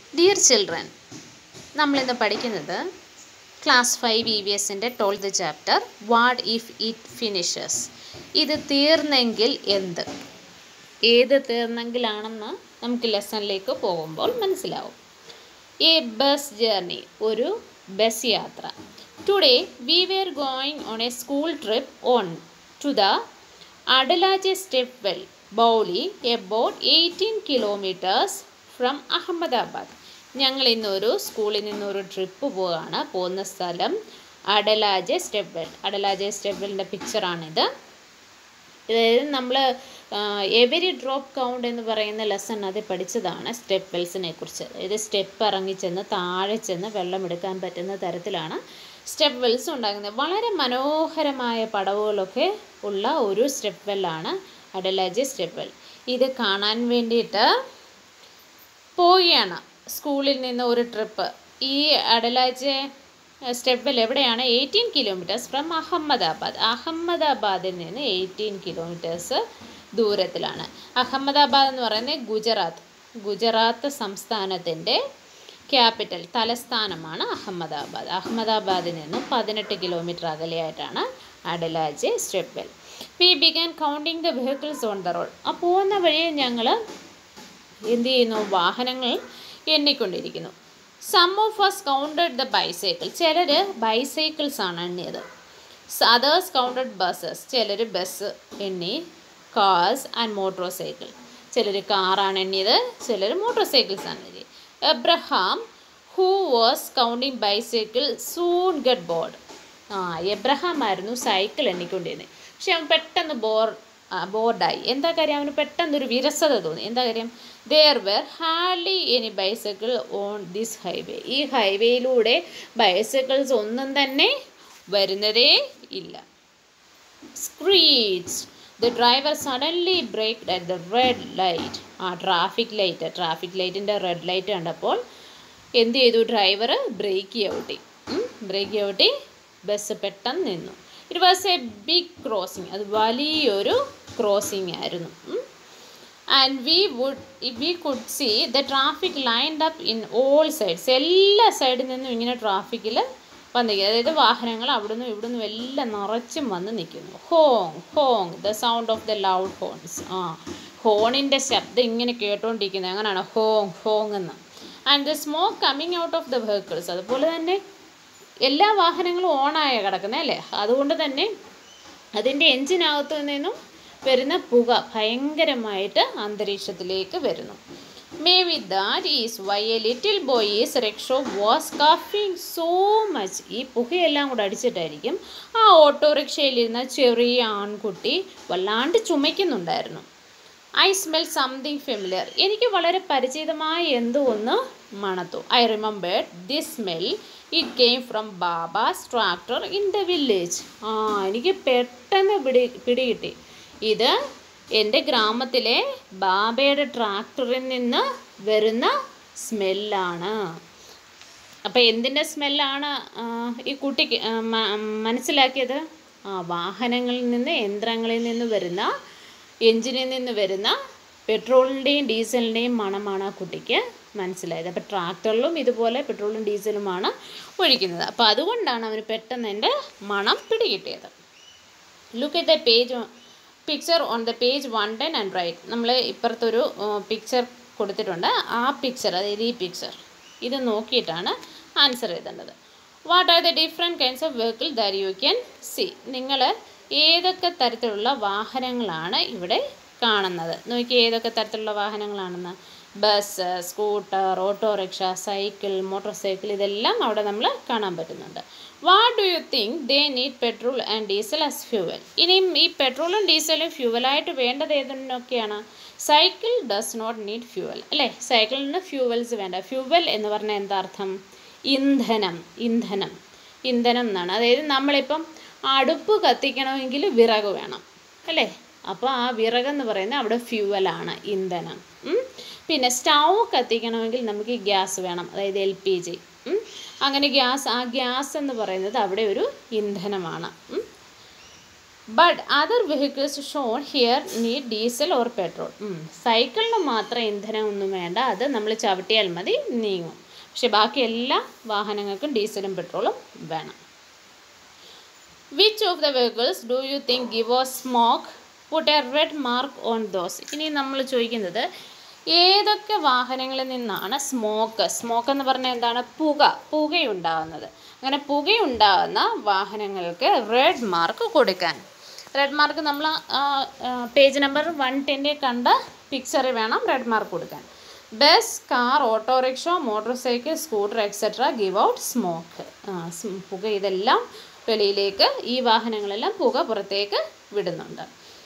Dear children നമ്മളിന്ന് പഠിക്കുന്നത് class five E V എസിൻ്റെ twelfth chapter what if it finishes ഇത് തീർന്നെങ്കിൽ എന്ത് ഏത് തീർന്നെങ്കിലാണെന്ന് നമുക്ക് ലെസണിലേക്ക് പോകുമ്പോൾ മനസ്സിലാവും എ ബസ് ജേർണി ഒരു ബസ് യാത്ര today we were going on a school trip on to the Adalaj step well baoli about eighteen kilometres from Ahmedabad ഞങ്ങൾ ഇന്നൊരു സ്കൂളിൽ നിന്നൊരു ട്രിപ്പ് പോവുകയാണ് പോകുന്ന സ്ഥലം Adalaj step well Adalaj step വെല്ലിൻ്റെ പിക്ചറാണിത് അതായത് നമ്മൾ എവരി ഡ്രോപ്പ് കൗണ്ട് എന്ന് പറയുന്ന ലെസൺ അത് പഠിച്ചതാണ് സ്റ്റെപ്പ് വെൽസിനെ കുറിച്ച് അതായത് സ്റ്റെപ്പ് ഇറങ്ങി ചെന്ന് താഴെ ചെന്ന് വെള്ളം എടുക്കാൻ പറ്റുന്ന തരത്തിലാണ് സ്റ്റെപ്പ് വെൽസ് ഉണ്ടാകുന്നത് വളരെ മനോഹരമായ പടവുകളൊക്കെ ഉള്ള ഒരു സ്റ്റെപ്പ് വെല്ലാണ് അഡലാജി സ്റ്റെപ്പ് വെൽ ഇത് കാണാൻ വേണ്ടിയിട്ട് പോവുകയാണ് സ്കൂളിൽ നിന്ന് ഒരു ട്രിപ്പ് ഈ അഡലാജെ സ്റ്റെപ്പ് വെൽ എവിടെയാണ് എയ്റ്റീൻ കിലോമീറ്റേഴ്സ് ഫ്രം അഹമ്മദാബാദ് അഹമ്മദാബാദിൽ നിന്ന് എയ്റ്റീൻ കിലോമീറ്റേഴ്സ് ദൂരത്തിലാണ് അഹമ്മദാബാദ് എന്ന് പറയുന്നത് ഗുജറാത്ത് ഗുജറാത്ത് സംസ്ഥാനത്തിൻ്റെ ക്യാപിറ്റൽ തലസ്ഥാനമാണ് അഹമ്മദാബാദ് അഹമ്മദാബാദിൽ നിന്നും പതിനെട്ട് കിലോമീറ്റർ അകലെയായിട്ടാണ് Adalaj step well we began counting the vehicles on the road ആ പോകുന്ന വഴിയെ ഞങ്ങൾ എന്ത് ചെയ്യുന്നു വാഹനങ്ങൾ എണ്ണിക്കൊണ്ടിരിക്കുന്നു some of us counted the bicycle ചിലർ ബൈസൈക്കിൾസ് ആണ് എണ്ണിയത് അതേഴ്സ് കൗണ്ടഡ് ബസ്സസ് ചിലർ ബസ് എണ്ണി കാർസ് ആൻഡ് മോട്ടോർ സൈക്കിൾ ചിലർ കാറാണ് എണ്ണിയത് ചിലർ മോട്ടോർ സൈക്കിൾസ് ആണ് എണ്ണിയത് Abraham who was counting bicycle soon get bored ആ എബ്രഹാം ആയിരുന്നു സൈക്കിൾ എണ്ണിക്കൊണ്ടിരുന്നത് പക്ഷെ അവൻ പെട്ടെന്ന് ബോർ ബോർഡായി എന്താ കാര്യം അവന് പെട്ടെന്നൊരു വിരസത തോന്നി എന്താ കാര്യം there were hardly any bicycle on this highway ഈ ഹൈവേയിലൂടെ ബൈസൈക്കിൾസ് ഒന്നും തന്നെ വരുന്നതേ ഇല്ല screech the driver suddenly brake at the red light ആ ട്രാഫിക് ലൈറ്റ് ട്രാഫിക് ലൈറ്റിൻ്റെ റെഡ് ലൈറ്റ് കണ്ടപ്പോൾ എന്ത് ചെയ്തു ഡ്രൈവർ ബ്രേക്ക് ചവിട്ടി ബ്രേക്ക് ചവിട്ടി ബസ് പെട്ടെന്ന് നിന്നു it was a big crossing അത് വലിയൊരു ക്രോസിങ് ആയിരുന്നു and we would we could see the traffic lined up in all sides എല്ലാ സൈഡിൽ നിന്നും ഇങ്ങനെ ട്രാഫിക്കിൽ വന്നിരിക്കുക അതായത് വാഹനങ്ങൾ അവിടുന്ന് ഇവിടുന്ന് എല്ലാം നിറച്ചും വന്ന് നിൽക്കുന്നു honk honk the sound of the loud horns ആ ഹോണിൻ്റെ ശബ്ദം ഇങ്ങനെ കേട്ടുകൊണ്ടിരിക്കുന്നത് അങ്ങനെയാണ് ഹോങ് ഹോങ് എന്ന് and the smoke coming out of the vehicles അതുപോലെ തന്നെ എല്ലാ വാഹനങ്ങളും ഓണായ കിടക്കുന്നത് അല്ലേ അതുകൊണ്ട് തന്നെ അതിൻ്റെ എൻജിനകത്തു നിന്നും വരുന്ന പുക ഭയങ്കരമായിട്ട് അന്തരീക്ഷത്തിലേക്ക് വരുന്നു maybe that is why a little boy is rickshaw was കഫിങ് സോ മച്ച് ഈ പുകയെല്ലാം കൂടെ അടിച്ചിട്ടായിരിക്കും ആ ഓട്ടോറിക്ഷയിലിരുന്ന ചെറിയ ആൺകുട്ടി വല്ലാണ്ട് ചുമയ്ക്കുന്നുണ്ടായിരുന്നു ഐ സ്മെൽ സംതിങ് ഫെമിലിയർ എനിക്ക് വളരെ പരിചിതമായ എന്തോ ഒന്ന് മണത്തു I remembered this smell it came from Baba's tractor in the village ആ എനിക്ക് പെട്ടെന്ന് പിടി പിടികിട്ടി ഇത് എൻ്റെ ഗ്രാമത്തിലെ ബാബയുടെ ട്രാക്ടറിൽ നിന്ന് വരുന്ന സ്മെല്ലാണ് അപ്പോൾ എന്തിൻ്റെ സ്മെല്ലാണ് ഈ കുട്ടിക്ക് മനസ്സിലാക്കിയത് ആ വാഹനങ്ങളിൽ നിന്ന് യന്ത്രങ്ങളിൽ നിന്ന് വരുന്ന എഞ്ചിനിൽ നിന്ന് വരുന്ന പെട്രോളിൻ്റെയും ഡീസലിൻ്റെയും മണമാണ് ആ കുട്ടിക്ക് മനസ്സിലായത് അപ്പോൾ ട്രാക്ടറിലും ഇതുപോലെ പെട്രോളും ഡീസലുമാണ് ഒഴിക്കുന്നത് അപ്പോൾ അതുകൊണ്ടാണ് അവന് പെട്ടെന്ന് എൻ്റെ മണം പിടികിട്ടിയത് look at the page picture on the page one ten and write നമ്മൾ ഇപ്പുറത്തൊരു പിക്ചർ കൊടുത്തിട്ടുണ്ട് ആ പിക്ചർ അതായത് ഈ പിക്ചർ ഇത് നോക്കിയിട്ടാണ് ആൻസർ എഴുതേണ്ടത് what are the different kinds of vehicle that you can see നിങ്ങൾ ഏതൊക്കെ തരത്തിലുള്ള വാഹനങ്ങളാണ് ഇവിടെ കാണുന്നത് നോക്കി ഏതൊക്കെ തരത്തിലുള്ള വാഹനങ്ങളാണെന്ന് bus scooter autorickshaw cycle motorcycle ഇതെല്ലാം അവിടെ നമ്മൾ കാണാൻ പറ്റുന്നുണ്ട് what do you think they need petrol and diesel as fuel ഇനിയും ഈ പെട്രോളും ഡീസലും ഫ്യൂവലായിട്ട് വേണ്ടത് ഏതൊക്കെയാണ് cycle does not need fuel അല്ലേ സൈക്കിളിന് ഫ്യൂവൽസ് വേണ്ട ഫ്യൂവൽ എന്ന് പറഞ്ഞാൽ എന്താ അർത്ഥം ഇന്ധനം ഇന്ധനം ഇന്ധനം എന്നാണ് അതായത് നമ്മളിപ്പം അടുപ്പ് കത്തിക്കണമെങ്കിൽ വിറക് വേണം അല്ലേ അപ്പോൾ ആ വിറകെന്ന് പറയുന്നത് അവിടെ ഫ്യൂവലാണ് ഇന്ധനം പിന്നെ സ്റ്റൗ കത്തിക്കണമെങ്കിൽ നമുക്ക് ഗ്യാസ് വേണം അതായത് എൽ പി ജി അങ്ങനെ ഗ്യാസ് ആ ഗ്യാസ് എന്ന് പറയുന്നത് അവിടെ ഒരു ഇന്ധനമാണ് but other vehicles shown here need diesel or petrol സൈക്കിളിന് മാത്രം ഇന്ധനം ഒന്നും വേണ്ട അത് നമ്മൾ ചവിട്ടിയാൽ മതി നീങ്ങും പക്ഷെ ബാക്കി എല്ലാ വാഹനങ്ങൾക്കും ഡീസലും പെട്രോളും വേണം which of the vehicles do you think give off smoke put a red mark on those ഇനി നമ്മൾ ചോദിക്കുന്നത് ഏതൊക്കെ വാഹനങ്ങളിൽ നിന്നാണ് സ്മോക്ക് സ്മോക്ക് എന്ന് പറഞ്ഞാൽ എന്താണ് പുക പുകയുണ്ടാകുന്നത് അങ്ങനെ പുകയുണ്ടാകുന്ന വാഹനങ്ങൾക്ക് റെഡ് മാർക്ക് കൊടുക്കാൻ റെഡ് മാർക്ക് നമ്മൾ പേജ് നമ്പർ വൺ ടെന്നിൽ കണ്ട പിക്ചറിൽ വേണം റെഡ് മാർക്ക് കൊടുക്കാൻ bus car autorickshaw motorcycle scooter etcetera give out smoke പുക ഇതെല്ലാം വെളിയിലേക്ക് ഈ വാഹനങ്ങളെല്ലാം പുക പുറത്തേക്ക് വിടുന്നുണ്ട്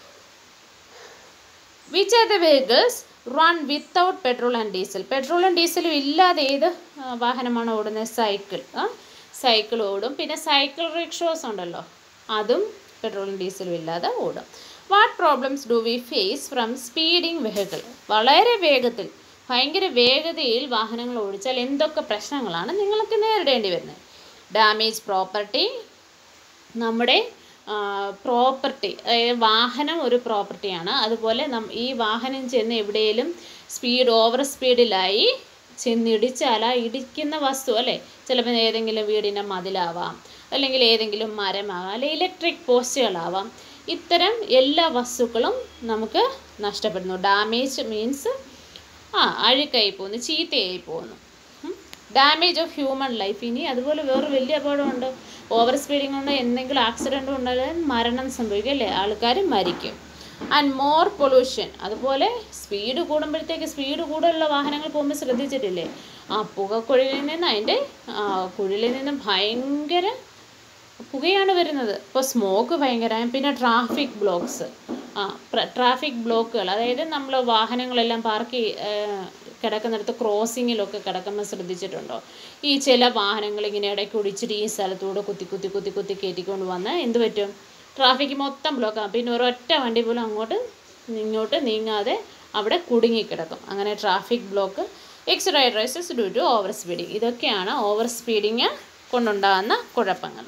which are the vehicles run without petrol and diesel പെട്രോളും ഡീസലും ഇല്ലാതെ ഏത് ആ, വാഹനമാണ് ഓടുന്നത് സൈക്കിൾ സൈക്കിൾ ഓടും പിന്നെ സൈക്കിൾ റിക്ഷോസ് ഉണ്ടല്ലോ അതും പെട്രോളും ഡീസലും ഇല്ലാതെ ഓടും what problems do we face from speeding vehicle വളരെ വേഗത്തിൽ ഭയങ്കര വേഗതയിൽ വാഹനങ്ങൾ ഓടിച്ചാൽ എന്തൊക്കെ പ്രശ്നങ്ങളാണ് നിങ്ങൾക്ക് നേരിടേണ്ടി വരുന്നത് ഡാമേജ് പ്രോപ്പർട്ടി നമ്മുടെ പ്രോപ്പർട്ടി അതായത് വാഹനം ഒരു പ്രോപ്പർട്ടിയാണ് അതുപോലെ നം ഈ വാഹനം ചെന്ന് എവിടെയെങ്കിലും സ്പീഡ് ഓവർ സ്പീഡിലായി ചെന്നിടിച്ചാൽ ആ ഇടിക്കുന്ന വസ്തു അല്ലേ ചിലപ്പോൾ ഏതെങ്കിലും വീടിൻ്റെ മതിലാവാം അല്ലെങ്കിൽ ഏതെങ്കിലും മരമാകാം അല്ലെങ്കിൽ ഇലക്ട്രിക് പോസ്റ്റുകളാവാം ഇത്തരം എല്ലാ വസ്തുക്കളും നമുക്ക് നഷ്ടപ്പെടുന്നു ഡാമേജ് മീൻസ് ആ അഴുക്കായി പോകുന്നു ചീത്തയായി പോകുന്നു ഡാമേജ് ഓഫ് ഹ്യൂമൻ ലൈഫ് ഇനി അതുപോലെ വേറെ വലിയ അപകടമുണ്ട് ഓവർ സ്പീഡിങ് കൊണ്ട് എന്തെങ്കിലും ആക്സിഡൻറ്റ് ഉണ്ടായാൽ മരണം സംഭവിക്കും അല്ലേ ആൾക്കാർ മരിക്കും ആൻഡ് മോർ പൊല്യൂഷൻ അതുപോലെ സ്പീഡ് കൂടുമ്പോഴത്തേക്ക് സ്പീഡ് കൂടുതലുള്ള വാഹനങ്ങൾ പോകുമ്പോൾ ശ്രദ്ധിച്ചിട്ടില്ലേ ആ പുകക്കുഴലിൽ നിന്ന് അതിൻ്റെ ആ, കുഴലിൽ നിന്ന് ഭയങ്കര പുകയാണ് വരുന്നത് ഇപ്പോൾ സ്മോക്ക് ഭയങ്കര പിന്നെ ട്രാഫിക് ബ്ലോക്ക്സ് ആ ട്രാഫിക് ബ്ലോക്കുകൾ അതായത് നമ്മൾ വാഹനങ്ങളെല്ലാം പാർക്ക് കിടക്കുന്നിടത്ത് ക്രോസിങ്ങിലൊക്കെ കിടക്കുമ്പോൾ ശ്രദ്ധിച്ചിട്ടുണ്ടോ ഈ ചില വാഹനങ്ങൾ ഇങ്ങനെ ഇടയ്ക്ക് ഒടിച്ചിട്ട് ഈ സ്ഥലത്തൂടെ കുത്തി കുത്തി കുത്തി കുത്തി കയറ്റിക്കൊണ്ട് വന്ന് എന്ത് പറ്റും ട്രാഫിക് മൊത്തം ബ്ലോക്കാകും പിന്നെ ഒരൊറ്റ വണ്ടി പോലും അങ്ങോട്ട് ഇങ്ങോട്ട് നീങ്ങാതെ അവിടെ കുടുങ്ങിക്കിടക്കും അങ്ങനെ traffic block ex riders due to over speeding ഇതൊക്കെയാണ് ഓവർ സ്പീഡിങ് കൊണ്ടുണ്ടാകുന്ന കുഴപ്പങ്ങൾ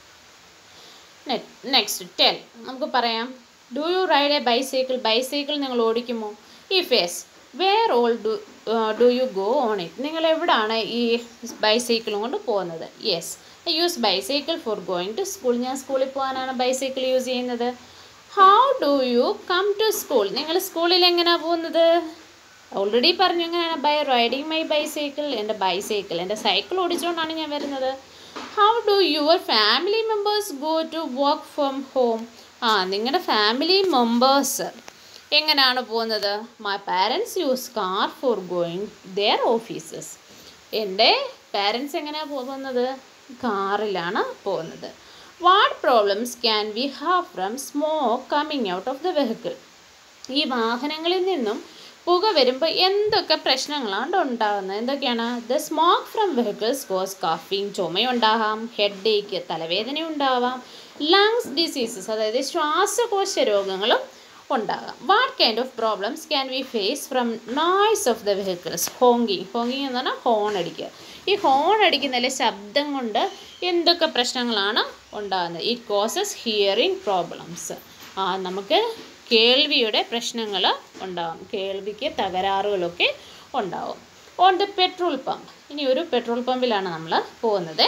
നെക്സ്റ്റ് ടെൽ നമുക്ക് പറയാം do you ride a bicycle bicycle നിങ്ങൾ ഓടിക്കുമോ if yes where all do do you go on it നിങ്ങൾ എവിടാണ് ഈ ബൈസൈക്കിളും കൊണ്ട് പോകുന്നത് yes I use bicycle for going to school ഞാൻ സ്കൂളിൽ പോകാനാണ് ബൈസൈക്കിൾ യൂസ് ചെയ്യുന്നത് how do you come to school നിങ്ങൾ സ്കൂളിൽ എങ്ങനെയാണ് പോകുന്നത് ഓൾറെഡി പറഞ്ഞു എങ്ങനെയാണ് ബൈ റൈഡിങ് മൈ ബൈസൈക്കിൾ എൻ്റെ ബൈസൈക്കിൾ എൻ്റെ സൈക്കിൾ ഓടിച്ചുകൊണ്ടാണ് ഞാൻ വരുന്നത് how do your family members go to work from home ആ നിങ്ങളുടെ ഫാമിലി മെമ്പേഴ്സ് എങ്ങനെയാണ് പോകുന്നത് my parents use car for going their offices എൻ്റെ പാരൻസ് എങ്ങനെയാണ് പോകുന്നത് കാറിലാണ് പോകുന്നത് what problems can we have from smoke coming out of the vehicle ഈ വാഹനങ്ങളിൽ നിന്നും പുക വരുമ്പോൾ എന്തൊക്കെ പ്രശ്നങ്ങളാണ് ഉണ്ടാകുന്നത് എന്തൊക്കെയാണ് the smoke from vehicles cause കഫിങ് ചുമയുണ്ടാകാം headache തലവേദന ഉണ്ടാവാം ലങ്സ് ഡിസീസസ് അതായത് ശ്വാസകോശ രോഗങ്ങളും ഉണ്ടാകാം what kind of problems can we face from noise of the vehicles honking honking എന്ന് പറഞ്ഞാൽ ഹോൺ അടിക്കുക ഈ ഹോൺ അടിക്കുന്നതിലെ ശബ്ദം കൊണ്ട് എന്തൊക്കെ പ്രശ്നങ്ങളാണ് ഉണ്ടാകുന്നത് ഇറ്റ് കോസസ് ഹിയറിംഗ് പ്രോബ്ലംസ് ആ നമുക്ക് കേൾവിയുടെ പ്രശ്നങ്ങൾ ഉണ്ടാകും കേൾവിക്ക് തകരാറുകളൊക്കെ ഉണ്ടാവും ഓൺ ദ പെട്രോൾ പമ്പ് ഇനി ഒരു പെട്രോൾ പമ്പിലാണ് നമ്മൾ പോകുന്നത്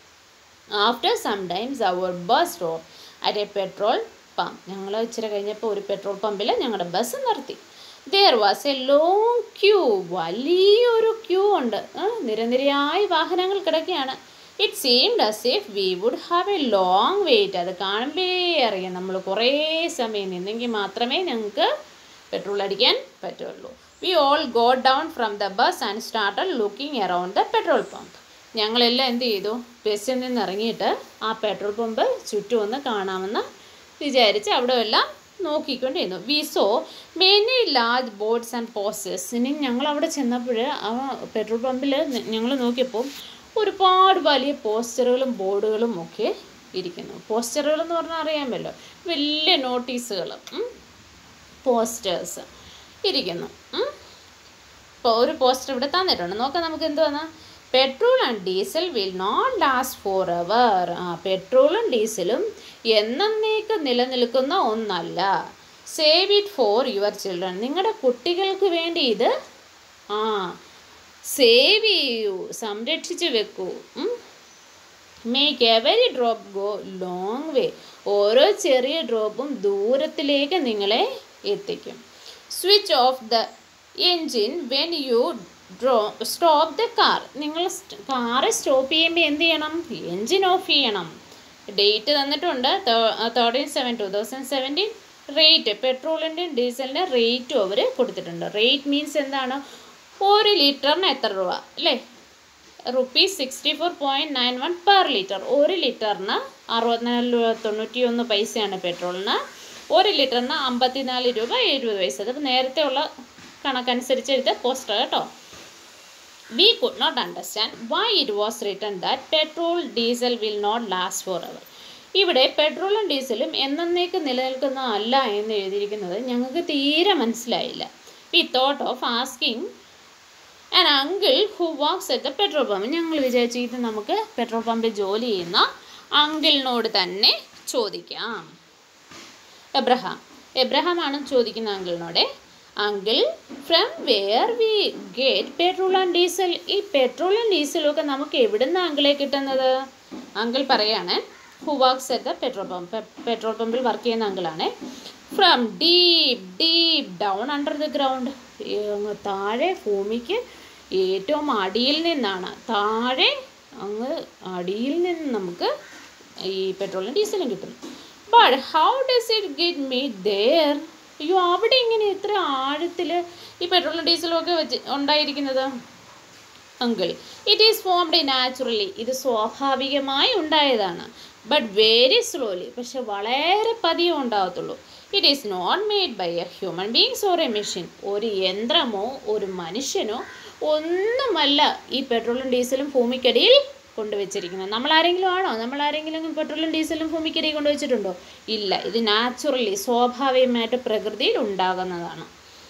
after some times our bus stop at a petrol pump ഞങ്ങൾ ഇച്ചിരി കഴിഞ്ഞപ്പോൾ ഒരു പെട്രോൾ പമ്പിൽ ഞങ്ങളുടെ ബസ് നിർത്തി there was a long queue വലിയൊരു ക്യൂ ഉണ്ട് ആ, നിരനിരയായി വാഹനങ്ങൾ കിടക്കുകയാണ് it seemed as if we would have a long wait അത് കാണുമ്പേ അറിയാം നമ്മൾ കുറേ സമയം നിന്നെങ്കിൽ മാത്രമേ ഞങ്ങൾക്ക് പെട്രോൾ അടിക്കാൻ പറ്റുള്ളൂ we all go down from the bus and started looking around the petrol pump ഞങ്ങളെല്ലാം എന്ത് ചെയ്തു ബസ്സിൽ നിന്ന് ഇറങ്ങിയിട്ട് ആ പെട്രോൾ പമ്പ് ചുറ്റും ഒന്ന് കാണാമെന്ന് വിചാരിച്ച് അവിടെ എല്ലാം നോക്കിക്കൊണ്ടിരുന്നു we saw many large boards and posters ഇനി ഞങ്ങൾ അവിടെ ചെന്നപ്പോൾ ആ പെട്രോൾ പമ്പിൽ ഞങ്ങൾ നോക്കിയപ്പോൾ ഒരുപാട് വലിയ പോസ്റ്ററുകളും ബോർഡുകളും ഒക്കെ ഇരിക്കുന്നു പോസ്റ്ററുകൾ എന്ന് പറഞ്ഞാൽ അറിയാമല്ലോ വലിയ നോട്ടീസുകൾ പോസ്റ്റേഴ്സ് ഇരിക്കുന്നു ഉം. ഇപ്പോൾ ഒരു പോസ്റ്റർ ഇവിടെ തന്നിട്ടുണ്ട് നോക്കാം നമുക്ക് എന്തുവാന്ന് petrol and diesel will not last forever ആ പെട്രോളും ഡീസലും എന്നേക്ക് നിലനിൽക്കുന്ന ഒന്നല്ല save it for your children നിങ്ങളുടെ കുട്ടികൾക്ക് വേണ്ടി ഇത് ആ സേവ് ചെയ്യൂ സംരക്ഷിച്ച് വെക്കൂ make every drop go long way ഓരോ ചെറിയ ഡ്രോപ്പും ദൂരത്തിലേക്ക് നിങ്ങളെ എത്തിക്കും switch off the engine when you draw stop the car നിങ്ങൾ കാറ് സ്റ്റോപ്പ് ചെയ്യുമ്പോൾ എന്ത് ചെയ്യണം എൻജിൻ ഓഫ് ചെയ്യണം ഡേറ്റ് തന്നിട്ടുണ്ട് thirteen seven two thousand seventeen rate പെട്രോളിൻ്റെയും ഡീസലിൻ്റെ റേറ്റും അവർ കൊടുത്തിട്ടുണ്ട് റേറ്റ് മീൻസ് എന്താണ് ഒരു ലിറ്ററിന് എത്ര രൂപ അല്ലേ rupees sixty four point nine one per litre ഒരു ലിറ്ററിന് അറുപത്തിനാല് രൂപ തൊണ്ണൂറ്റി ഒന്ന് പൈസയാണ് പെട്രോളിന് ഒരു ലിറ്ററിന് അമ്പത്തിനാല് രൂപ എഴുപത് പൈസ അത് നേരത്തെ ഉള്ള കണക്കനുസരിച്ച് എഴുതിയ പോസ്റ്റർ കേട്ടോ we could not understand why it was written that petrol diesel will not last forever ഇവിടെ പെട്രോളും ഡീസലും എന്നേക്ക് നിലനിൽക്കുന്ന അല്ല എന്ന് എഴുതിയിരിക്കുന്നത് ഞങ്ങൾക്ക് തീരെ മനസ്സിലായില്ല we thought of asking an uncle who works at the petrol pump ഞങ്ങൾ വിചാരിച്ചു ഇത് നമുക്ക് പെട്രോൾ പമ്പിൽ ജോലി ചെയ്യുന്ന അങ്കിളിനോട് തന്നെ ചോദിക്കാം എബ്രഹാം എബ്രഹാം ആണ് ചോദിക്കുന്ന അങ്കിളിനോടെ uncle from where we get petrol and diesel ഈ പെട്രോളും ഡീസലും ഒക്കെ നമുക്ക് എവിടുന്ന് അങ്കിളെ കിട്ടുന്നത് അങ്കിൾ പറയാണ് who works at the petrol pump petrol പമ്പിൽ വർക്ക് ചെയ്യുന്ന അങ്കിളാണ് from deep deep down under the ground താഴെ ഭൂമിക്ക് ഏറ്റവും അടിയിൽ നിന്നാണ് താഴെ അങ്ങ് അടിയിൽ നിന്ന് നമുക്ക് ഈ പെട്രോളും ഡീസലും കിട്ടും but how does it get me there അയ്യോ അവിടെ ഇങ്ങനെ ഇത്ര ആഴത്തിൽ ഈ പെട്രോളും ഡീസലും ഒക്കെ വെച്ച് ഉണ്ടായിരിക്കുന്നത് uncle it is formed naturally ഇത് സ്വാഭാവികമായി ഉണ്ടായതാണ് ബട്ട് വെരി സ്ലോലി പക്ഷെ വളരെ പതിയെ ഉണ്ടാകത്തുള്ളൂ it is not made by a human beings or a machine ഒരു യന്ത്രമോ ഒരു മനുഷ്യനോ ഒന്നുമല്ല ഈ പെട്രോളും ഡീസലും ഭൂമിക്കടിയിൽ കൊണ്ടുവച്ചിരിക്കുന്നത് നമ്മൾ ആരെങ്കിലും ആണോ നമ്മൾ ആരെങ്കിലും പെട്രോളും ഡീസലും ഭൂമിക്കടിയിൽ കൊണ്ടുവച്ചിട്ടുണ്ടോ ഇല്ല ഇത് നാച്ചുറലി സ്വാഭാവികമായിട്ട് പ്രകൃതിയിൽ ഉണ്ടാകുന്നതാണ്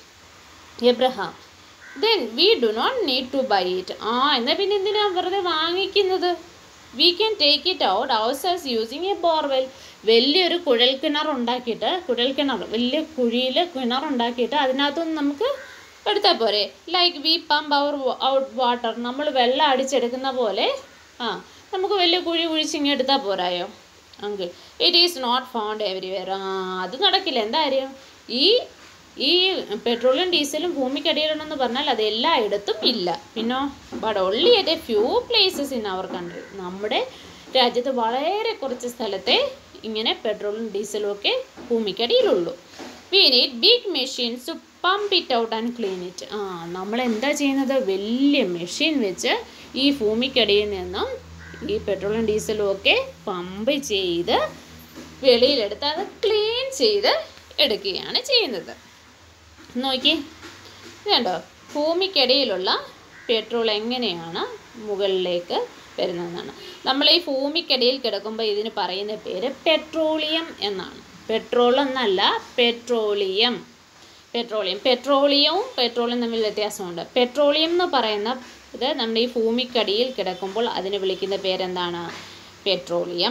Abraham then we do not need to buy it ആ എന്നാൽ പിന്നെ എന്തിനാ വെറുതെ വാങ്ങിക്കുന്നത് we can take it out outsides using a borewell വലിയൊരു കുഴൽ കിണർ ഉണ്ടാക്കിയിട്ട് കുഴൽ കിണർ വലിയ കുഴിയിൽ കിണർ ഉണ്ടാക്കിയിട്ട് അതിനകത്തുനിന്ന് നമുക്ക് എടുത്താൽ പോരെ like we pump our out water നമ്മൾ വെള്ളം അടിച്ചെടുക്കുന്ന പോലെ ആ നമുക്ക് വലിയ കുഴി കുഴിച്ചിങ്ങ് എടുത്താൽ പോരായോ uncle it is not found everywhere ആ അത് നടക്കില്ല എന്താ കാര്യം ഈ ഈ പെട്രോളും ഡീസലും ഭൂമിക്കടിയിലുണ്ടെന്ന് പറഞ്ഞാൽ അത് എല്ലായിടത്തും ഇല്ല പിന്നോ but only at a few places in our country നമ്മുടെ രാജ്യത്ത് വളരെ കുറച്ച് സ്ഥലത്തെ ഇങ്ങനെ പെട്രോളും ഡീസലും ഒക്കെ ഭൂമിക്കടിയിലുള്ളൂ we need big machines to pump it out and clean it ആ നമ്മൾ എന്താ ചെയ്യുന്നത് വലിയ മെഷീൻ വെച്ച് ഈ ഭൂമിക്കടിയിൽ നിന്നും ഈ പെട്രോളും ഡീസലും ഒക്കെ പമ്പ് ചെയ്ത് വെളിയിലെടുത്ത് അത് ക്ലീൻ ചെയ്ത് എടുക്കുകയാണ് ചെയ്യുന്നത് നോക്കി ഇതുണ്ടോ ഭൂമിക്കടിയിലുള്ള പെട്രോൾ എങ്ങനെയാണ് മുകളിലേക്ക് വരുന്നതെന്നാണ് നമ്മൾ ഈ ഭൂമിക്കടിയിൽ കിടക്കുമ്പോൾ ഇതിന് പറയുന്ന പേര് പെട്രോളിയം എന്നാണ് പെട്രോൾ എന്നല്ല പെട്രോളിയം പെട്രോളിയം പെട്രോളിയവും പെട്രോളിയം തമ്മിൽ വ്യത്യാസമുണ്ട് പെട്രോളിയം എന്ന് പറയുന്ന ഇത് നമ്മുടെ ഈ ഭൂമിക്കടിയിൽ കിടക്കുമ്പോൾ അതിന് വിളിക്കുന്ന പേരെന്താണ് പെട്രോളിയം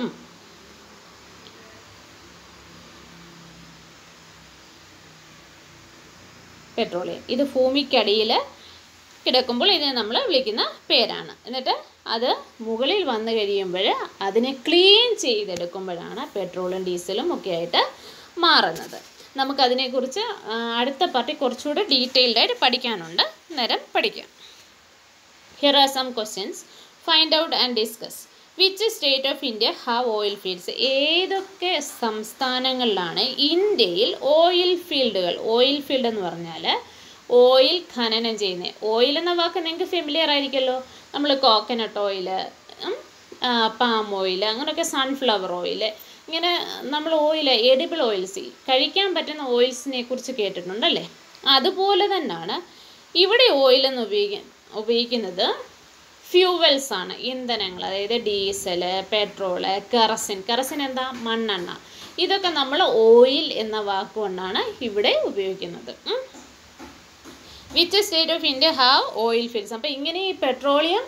പെട്രോളിയം ഇത് ഭൂമിക്കടിയിൽ കിടക്കുമ്പോൾ ഇതിനെ നമ്മൾ വിളിക്കുന്ന പേരാണ് എന്നിട്ട് അത് മുകളിൽ വന്നു കഴിയുമ്പോൾ അതിനെ ക്ലീൻ ചെയ്തെടുക്കുമ്പോഴാണ് പെട്രോളും ഡീസലും ഒക്കെ ആയിട്ട് മാറുന്നത് നമുക്കതിനെക്കുറിച്ച് ആ, അടുത്ത പാർട്ടി കുറച്ചുകൂടെ ഡീറ്റെയിൽഡ് ആയിട്ട് പഠിക്കാനുണ്ട് നേരം പഠിക്കാം here are some questions find out and discuss which state of India have oil fields ഏതൊക്കെ സംസ്ഥാനങ്ങളിലാണ് ഇന്ത്യയിൽ ഓയിൽ ഫീൽഡുകൾ ഓയിൽ ഫീൽഡ് എന്ന് പറഞ്ഞാൽ ഓയിൽ ഖനനം ചെയ്യുന്നത് ഓയിൽ എന്ന വാക്ക് നിങ്ങൾക്ക് ഫെമിലിയർ ആയിരിക്കുമല്ലോ നമ്മൾ കോക്കനട്ട് ഓയിൽ പാം ഓയിൽ അങ്ങനെയൊക്കെ സൺഫ്ലവർ ഓയിൽ ഇങ്ങനെ നമ്മൾ ഓയിൽ എഡിബിൾ ഓയിൽസ് കഴിക്കാൻ പറ്റുന്ന ഓയിൽസിനെ കുറിച്ച് കേട്ടിട്ടുണ്ടല്ലേ അതുപോലെ തന്നെയാണ് ഇവിടെ ഓയിൽ എന്ന് ഉപയോഗിക്ക ഉപയോഗിക്കുന്നത് ഫ്യൂവൽസ് ആണ് ഇന്ധനങ്ങൾ അതായത് ഡീസൽ പെട്രോള് കെറസിൻ കെറസിൻ എന്താ മണ്ണെണ്ണ ഇതൊക്കെ നമ്മൾ ഓയിൽ എന്ന വാക്കുകൊണ്ടാണ് ഇവിടെ ഉപയോഗിക്കുന്നത് ഉം. Which state of India have oil fields അപ്പോൾ ഇങ്ങനെ ഈ പെട്രോളിയം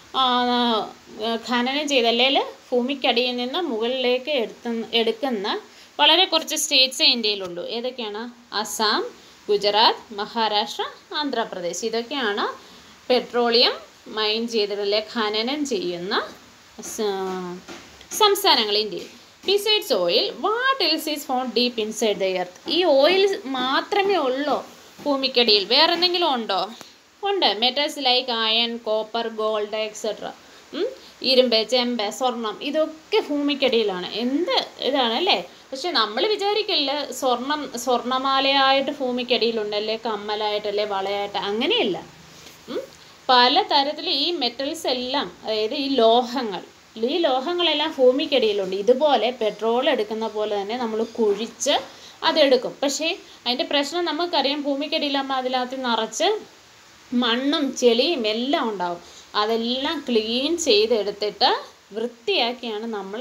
ആ, ഖനനം ചെയ്ത് അല്ലെങ്കിൽ ഭൂമിക്കടിയിൽ നിന്ന് മുകളിലേക്ക് എടുത്ത എടുക്കുന്ന വളരെ കുറച്ച് സ്റ്റേറ്റ്സേ ഇന്ത്യയിലുള്ളൂ ഏതൊക്കെയാണ് അസം ഗുജറാത്ത് മഹാരാഷ്ട്ര ആന്ധ്രാപ്രദേശ് ഇതൊക്കെയാണ് പെട്രോളിയം മൈൻ ചെയ്തിട്ടുള്ള ഖനനം ചെയ്യുന്ന സ- സംസ്ഥാനങ്ങൾ ഇന്ത്യയിൽ besides oil what else is found deep inside the earth ഈ ഓയിൽ മാത്രമേ ഉള്ളൂ ഭൂമിക്കടിയിൽ വേറെ എന്തെങ്കിലും ഉണ്ടോ ഉണ്ട് metals like iron copper gold etcetera ഇരുമ്പ് ചെമ്പ് സ്വർണം ഇതൊക്കെ ഭൂമിക്കടിയിലാണ് എന്ത് ഇതാണ് അല്ലേ പക്ഷെ നമ്മൾ വിചാരിക്കില്ല സ്വർണം സ്വർണ്ണമാലയായിട്ട് ഭൂമിക്കടിയിലുണ്ടല്ലേ കമ്മലായിട്ടല്ലേ വളയായിട്ട് അങ്ങനെയല്ല ഉം. പല തരത്തിൽ ഈ മെറ്റൽസ് എല്ലാം അതായത് ഈ ലോഹങ്ങൾ ഈ ലോഹങ്ങളെല്ലാം ഭൂമിക്കടിയിലുണ്ട് ഇതുപോലെ പെട്രോൾ എടുക്കുന്ന പോലെ തന്നെ നമ്മൾ കുഴിച്ച് അതെടുക്കും പക്ഷേ അതിൻ്റെ പ്രശ്നം നമുക്കറിയാം ഭൂമിക്കടിയിലാകുമ്പോൾ അതിനകത്ത് നിറച്ച് മണ്ണും ചെളിയും എല്ലാം ഉണ്ടാവും അതെല്ലാം ക്ലീൻ ചെയ്തെടുത്തിട്ട് വൃത്തിയാക്കിയാണ് നമ്മൾ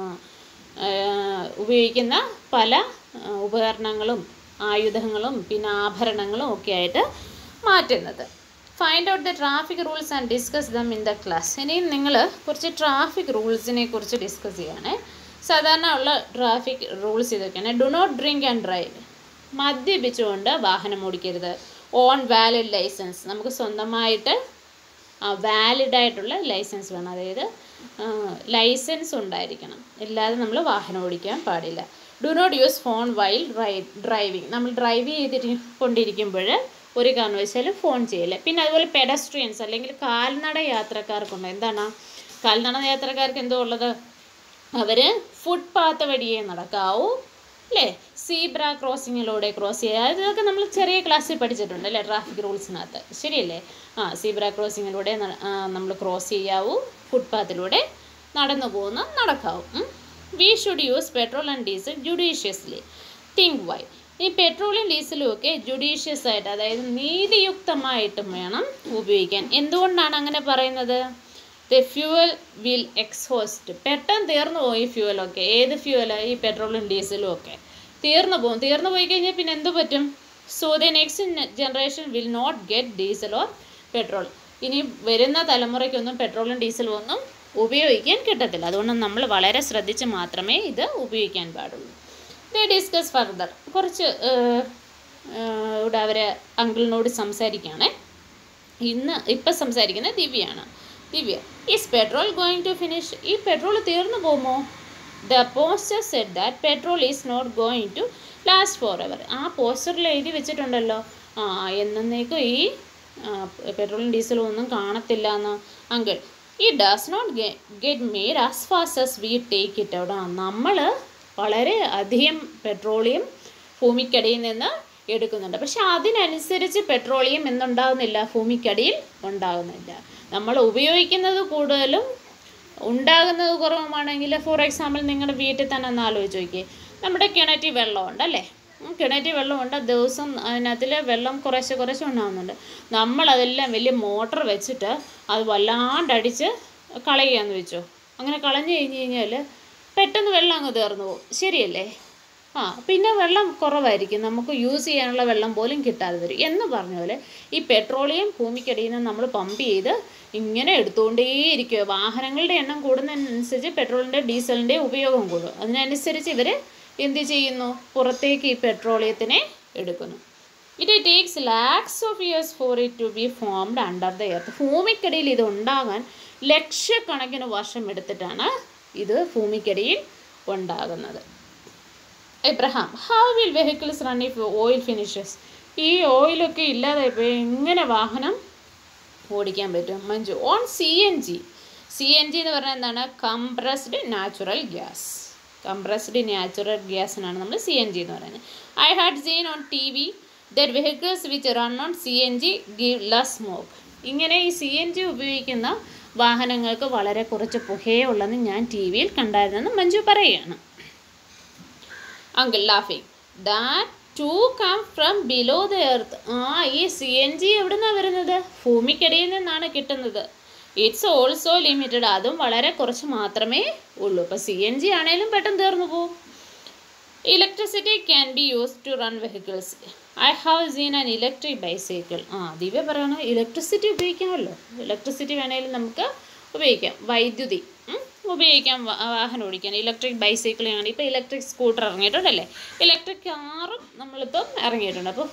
ഉപയോഗിക്കുന്ന പല ആ, ഉപകരണങ്ങളും ആയുധങ്ങളും പിന്നെ ആഭരണങ്ങളും ഒക്കെ ആയിട്ട് മാറ്റുന്നത് find out the traffic rules and discuss them in the class ഇനി നിങ്ങൾ കുറച്ച് ട്രാഫിക് റൂൾസിനെ കുറിച്ച് ഡിസ്കസ് ചെയ്യണേ സാധാരണ ഉള്ള ട്രാഫിക് റൂൾസ് ഇതൊക്കെയാണ് do not drink and drive മദ്യപിച്ചുകൊണ്ട് വാഹനം ഓടിക്കരുത് ഓൺ വാലിഡ് ലൈസൻസ് നമുക്ക് സ്വന്തമായിട്ട് വാലിഡ് ആയിട്ടുള്ള ലൈസൻസ് വേണം അതായത് ലൈസൻസ് ഉണ്ടായിരിക്കണം ഇല്ലാതെ നമ്മൾ വാഹനം ഓടിക്കാൻ പാടില്ല do not use phone while driving നമ്മൾ ഡ്രൈവ് ചെയ്തിട്ട് കൊണ്ടിരിക്കുമ്പോൾ ഒരു കാരണവശാലും ഫോൺ ചെയ്യില്ല പിന്നെ അതുപോലെ പെഡസ്ട്രിയൻസ് അല്ലെങ്കിൽ കാൽനട യാത്രക്കാർക്കുണ്ട് എന്താണ് കാൽനട യാത്രക്കാർക്ക് എന്തോ ഉള്ളത് അവർ ഫുട്പാത്ത് വഴിയേ നടക്കാവൂ അല്ലേ സീബ്ര ക്രോസിങ്ങിലൂടെ ക്രോസ് ചെയ്യുക ഇതൊക്കെ നമ്മൾ ചെറിയ ക്ലാസ്സിൽ പഠിച്ചിട്ടുണ്ട് അല്ലേ ട്രാഫിക് റൂൾസിനകത്ത് ശരിയല്ലേ ആ സീബ്ര ക്രോസിങ്ങിലൂടെ നമ്മൾ ക്രോസ് ചെയ്യാവൂ ഫുട്പാത്തിലൂടെ നടന്നു പോകുന്ന നടക്കാവും we should use petrol and diesel judiciously think why ഈ പെട്രോളും ഡീസലും ഒക്കെ ജുഡീഷ്യസ് ആയിട്ട് അതായത് നീതിയുക്തമായിട്ടും വേണം ഉപയോഗിക്കാൻ എന്തുകൊണ്ടാണ് അങ്ങനെ പറയുന്നത് ദ ഫ്യൂവൽ വിൽ എക്സോസ്റ്റ് പെട്ടെന്ന് തീർന്നു പോകും ഈ ഫ്യൂവലൊക്കെ ഏത് ഫ്യൂവല് ഈ പെട്രോളും ഡീസലും ഒക്കെ തീർന്നു പോകും തീർന്നു പോയി കഴിഞ്ഞാൽ പിന്നെ എന്ത് പറ്റും so the next generation will not get diesel or petrol ഇനി വരുന്ന തലമുറയ്ക്കൊന്നും പെട്രോളും ഡീസലും ഒന്നും ഉപയോഗിക്കാൻ കിട്ടത്തില്ല അതുകൊണ്ട് നമ്മൾ വളരെ ശ്രദ്ധിച്ച് മാത്രമേ ഇത് ഉപയോഗിക്കാൻ പാടുള്ളൂ ദേ ഡിസ്കസ് ഫർദർ കുറച്ച് ഏഹ്, ഏഹ്, ഇവിടെ അവർ അങ്കിളിനോട് സംസാരിക്കുകയാണേ ഇന്ന് ഇപ്പം സംസാരിക്കുന്നത് ദിവ്യയാണ് Divya is petrol going to finish ഈ പെട്രോൾ തീർന്നു പോകുമോ the poster said that petrol is not going to last forever ആ പോസ്റ്ററിൽ എഴുതി വെച്ചിട്ടുണ്ടല്ലോ ആ എന്നേക്കും ഈ പെട്രോളും ഡീസലും ഒന്നും കാണത്തില്ല എന്ന് അങ്കിൾ ഈ does not get made as fast as we take it അവിടെ നമ്മൾ വളരെ അധികം പെട്രോളിയം ഭൂമിക്കടിയിൽ നിന്ന് എടുക്കുന്നുണ്ട് പക്ഷെ അതിനനുസരിച്ച് പെട്രോളിയം എന്നുണ്ടാകുന്നില്ല ഭൂമിക്കടിയിൽ ഉണ്ടാകുന്നില്ല നമ്മൾ ഉപയോഗിക്കുന്നത് കൂടുതലും ഉണ്ടാകുന്നത് കുറവുമാണെങ്കിൽ ഫോർ എക്സാമ്പിൾ നിങ്ങളുടെ വീട്ടിൽ തന്നെ ഒന്ന് ആലോചിച്ച് നോക്കിയേ നമ്മുടെ കിണറ്റിൽ വെള്ളമുണ്ട് അല്ലേ ഉം, കിണറ്റിൽ വെള്ളമുണ്ട് ദിവസം അതിനകത്തിൽ വെള്ളം കുറേശ്ശെ കുറേശ്ശെ ഉണ്ടാകുന്നുണ്ട് നമ്മളതെല്ലാം വലിയ മോട്ടർ വെച്ചിട്ട് അത് വല്ലാണ്ടടിച്ച് കളയുകയെന്ന് വെച്ചോ അങ്ങനെ കളഞ്ഞു കഴിഞ്ഞ് കഴിഞ്ഞാൽ പെട്ടെന്ന് വെള്ളം അങ്ങ് തീർന്നു പോകും ശരിയല്ലേ ആ പിന്നെ വെള്ളം കുറവായിരിക്കും നമുക്ക് യൂസ് ചെയ്യാനുള്ള വെള്ളം പോലും കിട്ടാതെ വരും എന്ന് പറഞ്ഞ പോലെ ഈ പെട്രോളിയം ഭൂമിക്കടിയിൽ നിന്ന് നമ്മൾ പമ്പ് ചെയ്ത് ഇങ്ങനെ എടുത്തുകൊണ്ടേയിരിക്കുക വാഹനങ്ങളുടെ എണ്ണം കൂടുന്നതിനനുസരിച്ച് പെട്രോളിൻ്റെ ഡീസലിൻ്റെ ഉപയോഗം കൂടും അതിനനുസരിച്ച് ഇവർ എന്ത് ചെയ്യുന്നു പുറത്തേക്ക് ഈ പെട്രോളിയത്തിനെ എടുക്കുന്നു it takes lakhs of years for it to be formed under the earth ഭൂമിക്കടിയിൽ ഇത് ഉണ്ടാകാൻ ലക്ഷക്കണക്കിന് വർഷം എടുത്തിട്ടാണ് ഇത് ഭൂമിക്കടിയിൽ ഉണ്ടാകുന്നത് Abraham how will vehicles run if oil finishes ഈ ഓയിലൊക്കെ ഇല്ലാതെ ഇപ്പോൾ എങ്ങനെ വാഹനം ഓടിക്കാൻ പറ്റും Manju on C N G C N G എന്ന് പറഞ്ഞാൽ എന്താണ് compressed natural gas compressed natural ഗ്യാസിനാണ് നമ്മൾ സി എൻ ജി എന്ന് പറയുന്നത് I had seen on T V that vehicles which run on C N G give less smoke ഇങ്ങനെ ഈ C N G ഉപയോഗിക്കുന്ന വാഹനങ്ങൾക്ക് വളരെ കുറച്ച് പുകയേ ഉള്ളെന്ന് ഞാൻ ടി വിയിൽ കണ്ടായിരുന്നെന്ന് മഞ്ജു പറയുകയാണ് അങ്കിൾ ലാഫിങ് that to come from below the earth ആ ഈ സി എൻ ജി എവിടെ നിന്നാണ് വരുന്നത് ഭൂമിക്കടിയിൽ നിന്നാണ് കിട്ടുന്നത് ഇറ്റ്സ് ഓൾസോ ലിമിറ്റഡ് അതും വളരെ കുറച്ച് മാത്രമേ ഉള്ളൂ അപ്പോൾ സി എൻ ജി ആണേലും പെട്ടെന്ന് തീർന്നു പോകും electricity can be use to run vehicles I have seen an electric bicycle ആ ദിവ്യ പറയണ ഇലക്ട്രിസിറ്റി ഉപയോഗിക്കാമല്ലോ ഇലക്ട്രിസിറ്റി വേണേലും നമുക്ക് ഉപയോഗിക്കാം വൈദ്യുതി ഉം, ഉപയോഗിക്കാം വാ- വാഹനം ഓടിക്കാൻ ഇലക്ട്രിക് ബൈസൈക്കിൾ ആണ് ഇപ്പോൾ ഇലക്ട്രിക് സ്കൂട്ടർ ഇറങ്ങിയിട്ടുണ്ടല്ലേ ഇലക്ട്രിക് കാറും നമ്മളിപ്പം ഇറങ്ങിയിട്ടുണ്ട് അപ്പോൾ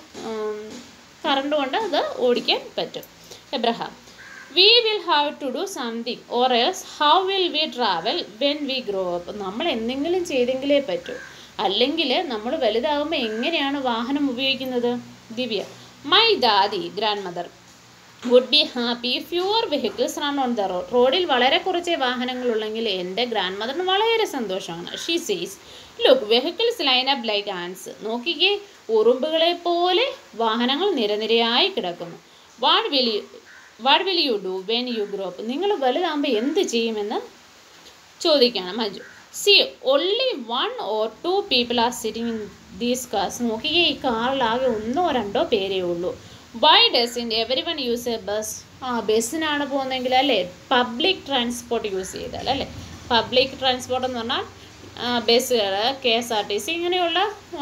കറണ്ട് കൊണ്ട് അത് ഓടിക്കാൻ പറ്റും Abraham we will have to do something or else how will we travel when we grow up നമ്മൾ എന്തെങ്കിലും ചെയ്തെങ്കിലേ പറ്റൂ അല്ലെങ്കിൽ നമ്മൾ വലുതാകുമ്പോൾ എങ്ങനെയാണ് വാഹനം ഉപയോഗിക്കുന്നത് Divya my dadi grandmother would be happy fewer vehicles run on the road റോഡിൽ വളരെ കുറച്ച് വാഹനങ്ങളുള്ളെങ്കിൽ എൻ്റെ ഗ്രാൻഡ് മദറിന് വളരെ സന്തോഷമാണ് she sees look vehicles line up like ants നോക്കിക്കേ ഉറുമ്പുകളെ പോലെ വാഹനങ്ങൾ നിരനിരയായി കിടക്കുന്നു what will you what will you do when you grow up നിങ്ങൾ വലുതാകുമ്പോൾ എന്ത് ചെയ്യുമെന്ന് ചോദിക്കുകയാണ് Manju see only one or two people are sitting in these cars നോക്കിയേ ഈ കാറിലാകെ ഒന്നോ രണ്ടോ പേരേ ഉള്ളൂ why doesn't every one use a bus ആ ബസ്സിനാണ് പോകുന്നതെങ്കിൽ അല്ലേ പബ്ലിക് ട്രാൻസ്പോർട്ട് യൂസ് ചെയ്താൽ അല്ലേ പബ്ലിക് ട്രാൻസ്പോർട്ട് എന്ന് പറഞ്ഞാൽ ബസ്സുകൾ K S R T C ഇങ്ങനെയുള്ള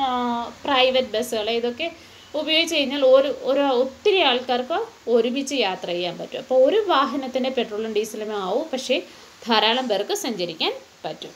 പ്രൈവറ്റ് ബസ്സുകൾ ഇതൊക്കെ ഉപയോഗിച്ച് കഴിഞ്ഞാൽ ഒരു ഒരു ഒത്തിരി ആൾക്കാർക്ക് ഒരുമിച്ച് യാത്ര ചെയ്യാൻ പറ്റും അപ്പോൾ ഒരു വാഹനത്തിൻ്റെ പെട്രോളും ഡീസലും ആവും പക്ഷേ ധാരാളം പേർക്ക് സഞ്ചരിക്കാൻ പറ്റും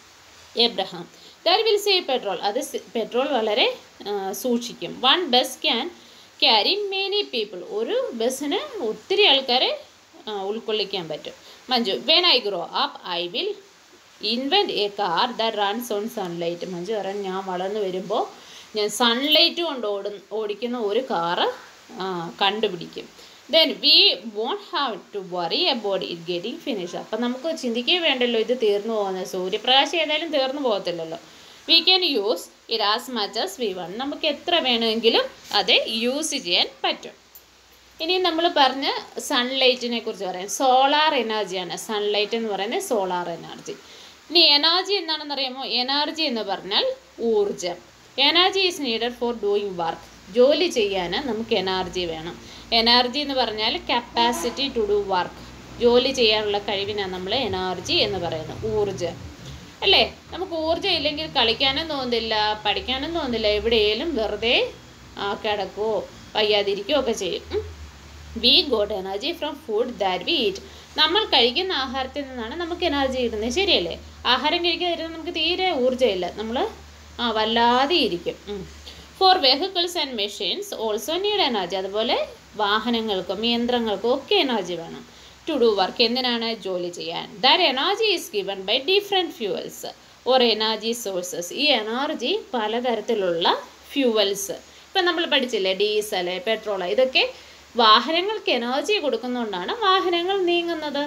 Abraham that will save petrol അത് പെട്രോൾ വളരെ ആ, സൂക്ഷിക്കും one bus can carry many people ഒരു ബസ്സിന് ഒത്തിരി ആൾക്കാരെ ആ, ഉൾക്കൊള്ളിക്കാൻ പറ്റും Manju when I grow up I will invent a car that runs on sunlight Manju പറയാൻ ഞാൻ വളർന്നു വരുമ്പോൾ ഞാൻ സൺലൈറ്റ് കൊണ്ട് ഓടുന്ന ഓടിക്കുന്ന ഒരു കാറ് കണ്ടുപിടിക്കും then we won't have to worry about it getting finish അപ്പം നമുക്ക് ചിന്തിക്കേ വേണ്ടല്ലോ ഇത് തീർന്നു പോകുന്നത് സൂര്യപ്രകാശം ഏതായാലും തീർന്നു പോകത്തില്ലല്ലോ we can use it as much as we want നമുക്ക് എത്ര വേണമെങ്കിലും അത് യൂസ് ചെയ്യാൻ പറ്റും ഇനി നമ്മൾ പറഞ്ഞ സൺലൈറ്റിനെ കുറിച്ച് പറയാം സോളാർ എനർജിയാണ് സൺലൈറ്റ് എന്ന് പറയുന്നത് സോളാർ എനർജി ഇനി എനർജി എന്താണെന്ന് അറിയാമോ എനർജി എന്ന് പറഞ്ഞാൽ ഊർജം energy is needed for doing work ജോലി ചെയ്യാൻ നമുക്ക് എനർജി വേണം എനർജി എന്ന് പറഞ്ഞാൽ കപ്പാസിറ്റി ടു ഡു വർക്ക് ജോലി ചെയ്യാനുള്ള കഴിവിനാണ് നമ്മൾ എനർജി എന്ന് പറയുന്നത് ഊർജം അല്ലേ നമുക്ക് ഊർജ്ജം ഇല്ലെങ്കിൽ കളിക്കാനും തോന്നുന്നില്ല പഠിക്കാനും തോന്നുന്നില്ല എവിടെയെങ്കിലും വെറുതെ ആ, കിടക്കുകയോ വയ്യാതിരിക്കുകയോ ഒക്കെ ചെയ്യും ഉം. We got energy from food that we eat നമ്മൾ കഴിക്കുന്ന ആഹാരത്തിൽ നിന്നാണ് നമുക്ക് എനർജി കിട്ടുന്നത് ശരിയല്ലേ ആഹാരം കഴിക്കാതിരുന്നാൽ നമുക്ക് തീരെ ഊർജ്ജമില്ല നമ്മൾ ആ വല്ലാതെ ഇരിക്കും for vehicles and machines also need energy അതുപോലെ വാഹനങ്ങൾക്കും യന്ത്രങ്ങൾക്കും ഒക്കെ എനർജി വേണം ടു ഡു വർക്ക് എന്തിനാണ് ജോലി ചെയ്യാൻ that energy is given by different fuels or energy sources ഈ എനർജി പലതരത്തിലുള്ള ഫ്യൂവൽസ് ഇപ്പം നമ്മൾ പഠിച്ചില്ലേ ഡീസല് പെട്രോൾ ഇതൊക്കെ വാഹനങ്ങൾക്ക് എനർജി കൊടുക്കുന്നതുകൊണ്ടാണ് വാഹനങ്ങൾ നീങ്ങുന്നത്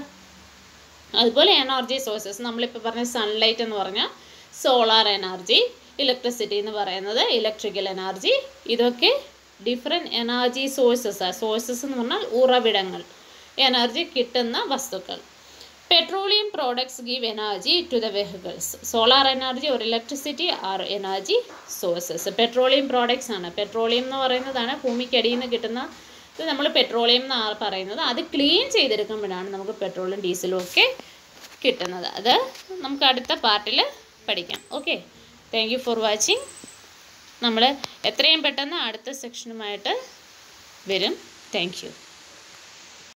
അതുപോലെ എനർജി സോഴ്സസ് നമ്മളിപ്പോൾ പറഞ്ഞ സൺലൈറ്റ് എന്ന് പറഞ്ഞാൽ സോളാർ എനർജി ഇലക്ട്രിസിറ്റി എന്ന് പറയുന്നത് ഇലക്ട്രിക്കൽ എനർജി ഇതൊക്കെ ഡിഫറെൻറ്റ് എനർജി സോഴ്സസ് സോഴ്സസ് എന്ന് പറഞ്ഞാൽ ഉറവിടങ്ങൾ എനർജി കിട്ടുന്ന വസ്തുക്കൾ petroleum products give energy to the vehicles solar energy ഒരു electricity are energy sources petroleum products ആണ് പെട്രോളിയം എന്ന് പറയുന്നതാണ് ഭൂമിക്കടിയിൽ നിന്ന് കിട്ടുന്ന ഇത് നമ്മൾ പെട്രോളിയം എന്നാണ് പറയുന്നത് അത് ക്ലീൻ ചെയ്തെടുക്കുമ്പോഴാണ് നമുക്ക് പെട്രോളും ഡീസലും ഒക്കെ കിട്ടുന്നത് അത് നമുക്ക് അടുത്ത പാർട്ടിൽ പഠിക്കാം okay thank you for watching നമ്മൾ എത്രയും പെട്ടെന്ന് അടുത്ത സെക്ഷനുമായിട്ട് വരും താങ്ക് യു